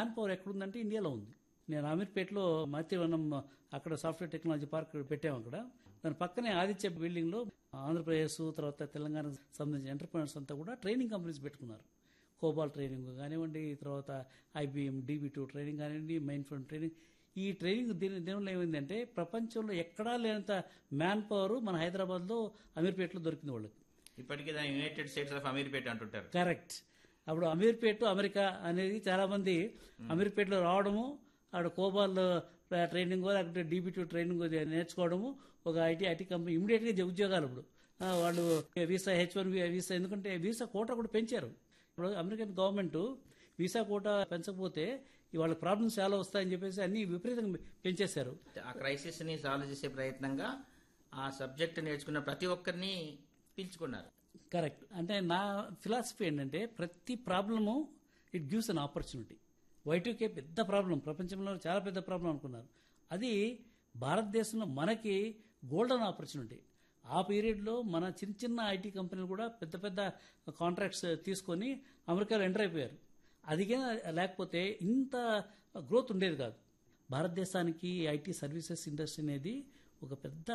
man power ఎక్కడుందంటే ఇండియాలో ఉంది నేను అమీర్పేటలో మతివనం అక్కడ సాఫ్ట్వేర్ టెక్నాలజీ పార్క్ పెట్టాము అక్కడ దాని పక్కనే ఆదిత్య బిల్డింగ్ లో ఆంధ్రప్రదేశ్ తర్వాత తెలంగాణకు సంబంధించిన ఎంటర్ప్రినర్స్ అంతా కూడా ట్రైనింగ్ కంపెనీస్ పెట్టుకున్నారు కోబాల్ ట్రైనింగ్ కానివ్వండి తర్వాత ఐబిఎం డీబీ టూ ట్రైనింగ్ కానివ్వండి మెయిన్ ఫ్రంట్ ట్రైనింగ్ ఈ ట్రైనింగ్ దీని దీనివల్ల ఏమైందంటే ప్రపంచంలో ఎక్కడా లేనంత మ్యాన్ పవర్ మన హైదరాబాద్లో అమీర్పేటలో దొరికింది వాళ్ళకి ఇప్పటికీ దాని యునైటెడ్ స్టేట్స్ ఆఫ్ అమీర్పేట అంటుంటారు కరెక్ట్ అప్పుడు అమీర్పేట అమెరికా అనేది చాలా మంది అమీర్పేటలో రావడము ఆడ కోబాల్ ట్రైనింగ్ లేకపోతే డీబీటీ ట్రైనింగ్ నేర్చుకోవడము ఒక ఐటీ ఐటీ కంపెనీ ఇమీడియట్ గా ఉద్యోగాలు ఇప్పుడు ఆ, వాళ్ళు వీసా హెచ్ వన్ వీసా ఎందుకంటే వీసా కోట కూడా పెంచారు ఇప్పుడు అమెరికన్ గవర్నమెంట్ వీసా కోట పెంచకపోతే వాళ్ళ ప్రాబ్లమ్స్ చాలా వస్తాయని చెప్పేసి అన్ని విపరీతంగా పెంచేశారు ఆ క్రైసిస్ ని సాల్వ్ చేసే ప్రయత్నంగా ఆ సబ్జెక్ట్ నేర్చుకున్న ప్రతి ఒక్కరిని పిలుచుకున్నారు కరెక్ట్ అంటే నా ఫిలాసఫీ ఏంటంటే ప్రతి problem it gives an opportunity వైటుకే పెద్ద ప్రాబ్లం ప్రపంచంలో చాలా పెద్ద ప్రాబ్లం అనుకున్నారు అది భారతదేశంలో మనకి గోల్డెన్ ఆపర్చునిటీ ఆ పీరియడ్లో మన చిన్న చిన్న ఐటీ కంపెనీలు కూడా పెద్ద పెద్ద కాంట్రాక్ట్స్ తీసుకొని అమెరికాలో ఎంటర్ అయిపోయారు అదిగే లేకపోతే ఇంత గ్రోత్ ఉండేది కాదు భారతదేశానికి ఐటీ సర్వీసెస్ ఇండస్ట్రీ అనేది ఒక పెద్ద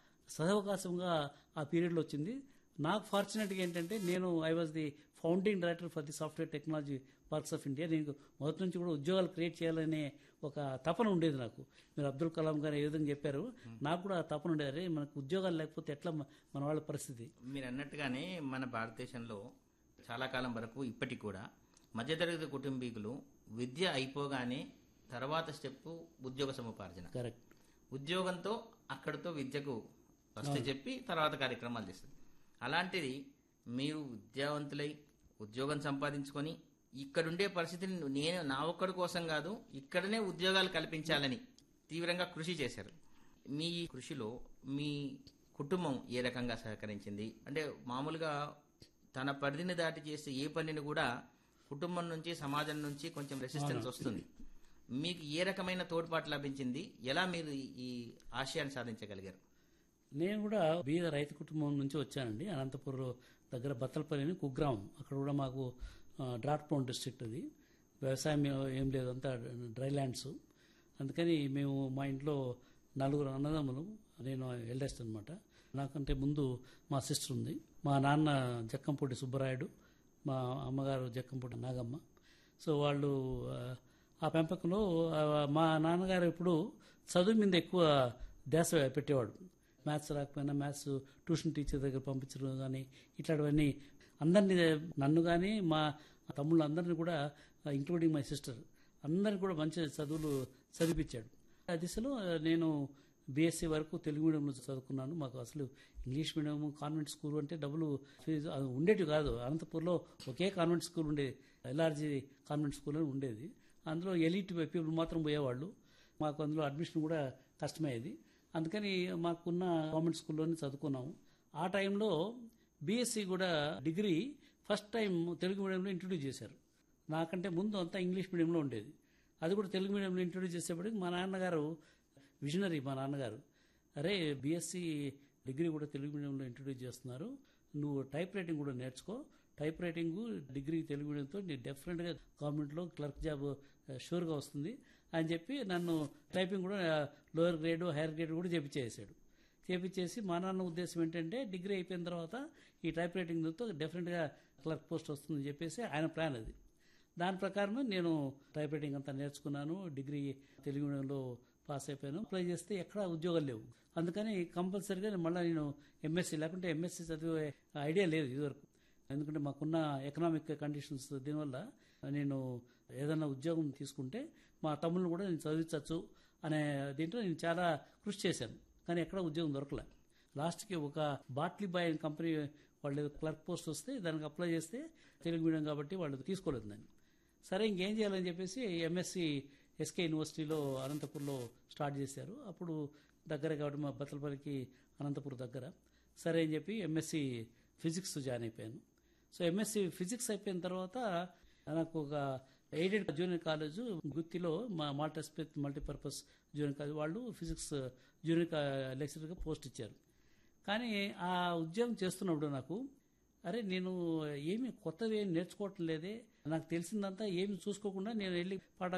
సదవకాశంగా ఆ పీరియడ్లో వచ్చింది నాకు ఫార్చునేట్గా ఏంటంటే నేను I was the founding director for the software technology parks of India నేను మొదటి నుంచి కూడా ఉద్యోగాలు క్రియేట్ చేయాలనే ఒక తపన ఉండేది నాకు మీరు అబ్దుల్ కలాం గారు ఏ విధంగా చెప్పారు నాకు కూడా ఆ తపన ఉండేది అరే మనకు ఉద్యోగాలు లేకపోతే ఎట్లా మ- మన వాళ్ళ పరిస్థితి మీరు అన్నట్టుగానే మన భారతదేశంలో చాలా కాలం వరకు ఇప్పటికి కూడా మధ్యతరగతి కుటుంబీకులు విద్య అయిపోగానే తర్వాత స్టెప్ ఉద్యోగ సముపార్జన కరెక్ట్ ఉద్యోగంతో అక్కడితో విద్యకు ఫస్ట్ చెప్పి తర్వాత కార్యక్రమాలు చేస్తుంది అలాంటిది మీరు విద్యావంతులై ఉద్యోగం సంపాదించుకొని ఇక్కడుండే పరిస్థితిని నేను నా ఒక్కడి కోసం కాదు ఇక్కడనే ఉద్యోగాలు కల్పించాలని తీవ్రంగా కృషి చేశారు మీ కృషిలో మీ కుటుంబం ఏ రకంగా సహకరించింది అంటే మామూలుగా తన పరిధిని దాటి చేసే ఏ పనిని కూడా కుటుంబం నుంచి సమాజం నుంచి కొంచెం రెసిస్టెన్స్ వస్తుంది మీకు ఏ రకమైన తోడ్పాటు లభించింది ఎలా మీరు ఈ- ఈ ఆశయాన్ని సాధించగలిగారు నేను కూడా బీద రైతు కుటుంబం నుంచి వచ్చానండి అనంతపురం దగ్గర బత్తలపల్లి అని కుగ్రామం అక్కడ కూడా మాకు డ్రాట్ ప్రోన్ డిస్ట్రిక్ట్ అది వ్యవసాయం ఏం లేదు అంతా డ్రై ల్యాండ్స్ అందుకని మేము మా ఇంట్లో నలుగురు అన్నదమ్ములు నేను ఎల్డెస్ట్ అనమాట నాకంటే ముందు మా సిస్టర్ ఉంది మా నాన్న జక్కంపూడి సుబ్బరాయుడు మా అమ్మగారు జక్కంపూడి నాగమ్మ సో వాళ్ళు ఆ, ఆ పెంపకంలో ఆ, మా నాన్నగారు ఇప్పుడు చదువు మీద ఎక్కువ ధ్యాస పెట్టేవాడు మ్యాథ్స్ రాకపోయినా మ్యాథ్స్ ట్యూషన్ టీచర్ దగ్గర పంపించడం కానీ ఇట్లాంటివన్నీ అందరినీ నన్ను కానీ మా తమ్ముళ్ళు అందరినీ కూడా ఇంక్లూడింగ్ మై సిస్టర్ అందరిని కూడా మంచి చదువులు చదివించాడు ఆ దిశలో నేను బీఎస్సీ వరకు తెలుగు మీడియంలో చదువుకున్నాను మాకు అసలు ఇంగ్లీష్ మీడియం కాన్వెంట్ స్కూల్ అంటే డబ్బులు ఫీజు అది ఉండేవి కాదు అనంతపూర్లో ఒకే కాన్వెంట్ స్కూల్ ఉండేది ఎల్ఆర్జీ కాన్వెంట్ స్కూల్ అని ఉండేది అందులో ఎలిట్ పీపుల్ మాత్రం పోయేవాళ్ళు మాకు అందులో అడ్మిషన్ కూడా కష్టమయ్యేది అందుకని మాకున్న గవర్నమెంట్ స్కూల్లోనే చదువుకున్నాము ఆ టైంలో బీఎస్సీ కూడా డిగ్రీ ఫస్ట్ టైం తెలుగు మీడియంలో ఇంట్రొడ్యూస్ చేశారు నాకంటే ముందు అంతా ఇంగ్లీష్ మీడియంలో ఉండేది అది కూడా తెలుగు మీడియంలో ఇంట్రొడ్యూస్ చేసేప్పటికి మా నాన్నగారు విజనరీ మా నాన్నగారు అరే బీఎస్సీ డిగ్రీ కూడా తెలుగు మీడియంలో ఇంట్రొడ్యూస్ చేస్తున్నారు నువ్వు టైప్ రైటింగ్ కూడా నేర్చుకో టైప్ రైటింగ్ డిగ్రీ తెలుగు మీడియంతో నీ డెఫినెట్గా గవర్నమెంట్లో క్లర్క్ జాబ్ షూర్గా వస్తుంది అని చెప్పి నన్ను టైపింగ్ కూడా లోయర్ గ్రేడ్ హైయర్ గ్రేడ్ కూడా చేపించేసాడు చేపించేసి మా నాన్న ఉద్దేశం ఏంటంటే డిగ్రీ అయిపోయిన తర్వాత ఈ టైప్ రైటింగ్తో డెఫినెట్గా క్లర్క్ పోస్ట్ వస్తుందని చెప్పేసి ఆయన ప్లాన్ అది దాని ప్రకారమే నేను టైప్ రైటింగ్ అంతా నేర్చుకున్నాను డిగ్రీ తెలుగు మీడియంలో పాస్ అయిపోయాను అప్లై చేస్తే ఎక్కడ ఉద్యోగాలు లేవు అందుకని కంపల్సరీగా మళ్ళీ నేను ఎంఎస్సీ లేకుంటే ఎంఎస్సీ చదివే ఐడియా లేదు ఇదివరకు ఎందుకంటే మాకున్న ఎకనామిక్ కండిషన్స్ దీనివల్ల నేను ఏదైనా ఉద్యోగం తీసుకుంటే మా తమ్ముళ్ళు కూడా నేను చదివించవచ్చు అనే దీంట్లో నేను చాలా కృషి చేశాను కానీ ఎక్కడ ఉద్యోగం దొరకలే లాస్ట్కి ఒక బాట్లీ బాయ్ అనే కంపెనీ వాళ్ళు క్లర్క్ పోస్ట్ వస్తే దానికి అప్లై చేస్తే తెలుగు మీడియం కాబట్టి వాళ్ళు తీసుకోలేదు దాన్ని సరే ఇంకేం చేయాలని చెప్పేసి ఎంఎస్సి ఎస్కే యూనివర్సిటీలో అనంతపూర్లో స్టార్ట్ చేశారు అప్పుడు దగ్గర కాబట్టి మా బత్తలపల్లికి అనంతపూర్ దగ్గర సరే అని చెప్పి ఎంఎస్సి ఫిజిక్స్ జాయిన్ అయిపోయాను సో ఎంఎస్సి ఫిజిక్స్ అయిపోయిన తర్వాత నాకు ఒక ఎయిడెడ్ జూనియర్ కాలేజ్ గుత్తిలో మా మాల్టాస్పెత్ మల్టీపర్పస్ జూనియర్ కాలేజ్ వాళ్ళు ఫిజిక్స్ జూనియర్ లెక్చరర్గా పోస్ట్ ఇచ్చారు కానీ ఆ ఉద్యోగం చేస్తున్నప్పుడు నాకు అరే నేను ఏమి కొత్తవి ఏమి నేర్చుకోవటం లేదే నాకు తెలిసిందంతా ఏమి చూసుకోకుండా నేను వెళ్ళి పాఠ